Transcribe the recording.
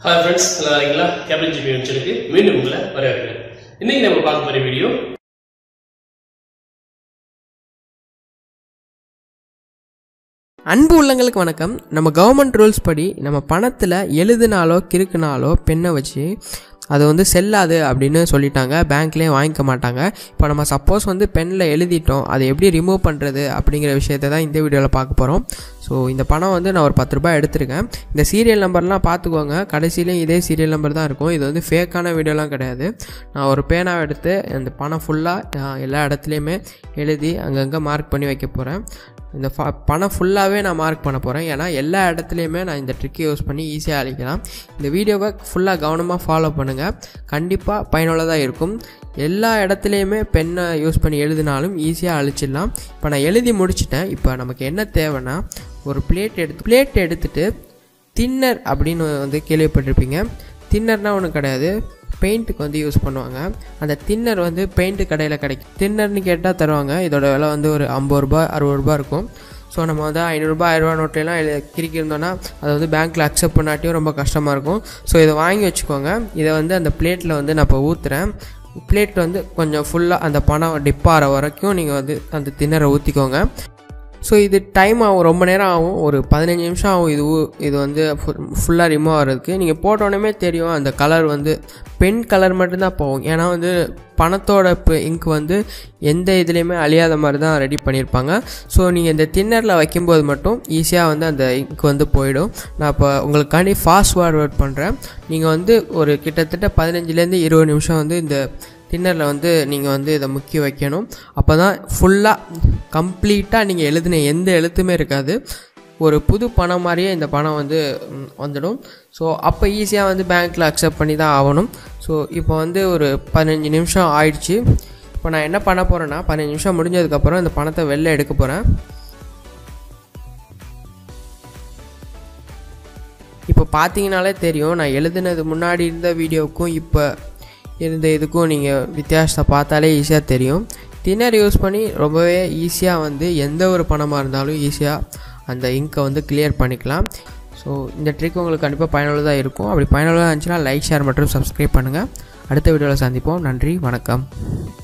hi friends நல்லா இருக்கீங்களா cable GB வெஞ்சருக்கு மீண்டும் உங்களை வரவேற்கிறேன் இன்னைக்கு நம்ம பார்க்க போற வீடியோ அன்பு உள்ளங்களுக்கு வணக்கம் நம்ம கவர்மெண்ட் ரூல்ஸ் படி நம்ம பணத்தில் எழுதுனாலோ கிறுக்குனாலோ பெண்ணை வச்சு அது வந்து செல்லாது அப்படின்னு சொல்லிட்டாங்க பேங்க்லேயே வாங்கிக்க மாட்டாங்க இப்போ நம்ம சப்போஸ் வந்து பெண்ணில் எழுதிட்டோம் அதை எப்படி ரிமூவ் பண்ணுறது அப்படிங்கிற விஷயத்தை தான் இந்த வீடியோவில் பார்க்க போகிறோம் ஸோ இந்த பணம் வந்து நான் ஒரு பத்து ரூபாய் எடுத்திருக்கேன் இந்த சீரியல் நம்பர்லாம் பார்த்துக்கோங்க கடைசியிலையும் இதே சீரியல் நம்பர் தான் இருக்கும் இது வந்து ஃபேக்கான வீடியோலாம் கிடையாது நான் ஒரு பேனாவை எடுத்து அந்த பணம் ஃபுல்லாக எல்லா இடத்துலையுமே எழுதி அங்கங்கே மார்க் பண்ணி வைக்க போகிறேன் இந்த ஃப பணம் ஃபுல்லாகவே நான் மார்க் பண்ண போகிறேன் ஏன்னா எல்லா இடத்துலையுமே நான் இந்த ட்ரிக்கை யூஸ் பண்ணி ஈஸியாக அழிக்கலாம் இந்த வீடியோவை ஃபுல்லாக கவனமாக ஃபாலோ பண்ணுங்கள் கண்டிப்பாக பயனுள்ளதாக இருக்கும் எல்லா இடத்துலையுமே பெண்ணை யூஸ் பண்ணி எழுதினாலும் ஈஸியாக அழிச்சிடலாம் இப்போ நான் எழுதி முடிச்சிட்டேன் இப்போ நமக்கு என்ன தேவைன்னா ஒரு பிளேட் எடுத்து பிளேட் எடுத்துகிட்டு தின்னர் அப்படின்னு வந்து கேள்விப்பட்டிருப்பீங்க தின்னர்னால் ஒன்றும் கிடையாது பெயிண்ட்டுக்கு வந்து யூஸ் பண்ணுவாங்க அந்த தின்னர் வந்து பெயிண்ட்டு கடையில் கிடைக்கும் தின்னர்னு கேட்டால் தருவாங்க இதோட விலை வந்து ஒரு ஐம்பது ரூபா அறுபது ரூபா இருக்கும் ஸோ நம்ம வந்து ஐநூறுரூபா ஆயிரரூபா நோட்டையெல்லாம் எழு கிறுக்கியிருந்தோன்னா அதை வந்து பேங்க்கில் அக்செப்ட் பண்ணாட்டியும் ரொம்ப கஷ்டமாக இருக்கும் ஸோ இதை வாங்கி வச்சுக்கோங்க இதை வந்து அந்த பிளேட்டில் வந்து நான் இப்போ ஊற்றுறேன் பிளேட் வந்து கொஞ்சம் ஃபுல்லாக அந்த பணம் டிப் ஆகிற வரைக்கும் நீங்கள் வந்து அந்த தின்னரை ஊற்றிக்கோங்க ஸோ இது டைம் ஆகும் ரொம்ப நேரம் ஆகும் ஒரு பதினஞ்சு நிமிஷம் ஆகும் இது ஊ- இது வந்து ஃபுல்லாக ரிமூவ் ஆகிறதுக்கு நீங்கள் போட்டோன்னே தெரியும் அந்த கலர் வந்து பென் கலர் மட்டும்தான் போகும் ஏன்னா வந்து பணத்தோட இப்போ இங்க் வந்து எந்த இதுலேயுமே அழியாத மாதிரி தான் ரெடி பண்ணியிருப்பாங்க ஸோ நீங்கள் இந்த தின்னரில் வைக்கும்போது மட்டும் ஈஸியாக வந்து அந்த இங்க் வந்து போயிடும் நான் இப்போ உங்களுக்காண்டி ஃபாஸ்ட் ஃபார்வர்ட் பண்ணுறேன் நீங்கள் வந்து ஒரு கிட்டத்தட்ட பதினஞ்சுலேருந்து இருபது நிமிஷம் வந்து இந்த தின்னரில் வந்து நீங்கள் வந்து இதை முக்கி வைக்கணும் அப்போ தான் ஃபுல்லாக கம்ப்ளீட்டாக நீங்கள் எழுதின எந்த எழுத்துமே இருக்காது ஒரு புது பணம் மாதிரியே இந்த பணம் வந்து ம், வந்துடும் ஸோ அப்போ ஈஸியாக வந்து பேங்க்கில் அக்செப்ட் பண்ணி தான் ஆகணும் ஸோ இப்போ வந்து ஒரு பதினஞ்சு நிமிஷம் ஆயிடுச்சு இப்போ நான் என்ன பண்ண போகிறேன்னா பதினஞ்சு நிமிஷம் முடிஞ்சதுக்கப்புறம் இந்த பணத்தை வெளில எடுக்க போகிறேன் இப்போ பார்த்தீங்கனாலே தெரியும் நான் எழுதுனது முன்னாடி இருந்த வீடியோவுக்கும் இப்போ இருந்த இதுக்கும் நீங்கள் வித்தியாசத்தை பார்த்தாலே ஈஸியாக தெரியும் தின்னர் யூஸ் பண்ணி ரொம்பவே ஈஸியாக வந்து எந்த ஒரு பணமாக இருந்தாலும் ஈஸியாக அந்த இங்கை வந்து கிளியர் பண்ணிக்கலாம் ஸோ இந்த ட்ரிக் உங்களுக்கு கண்டிப்பாக பயனுள்ளதாக இருக்கும் அப்படி பயனுள்ளதாக இருந்துச்சுன்னா லைக் ஷேர் மற்றும் சப்ஸ்கிரைப் பண்ணுங்கள் அடுத்த வீடியோவில் சந்திப்போம் நன்றி வணக்கம்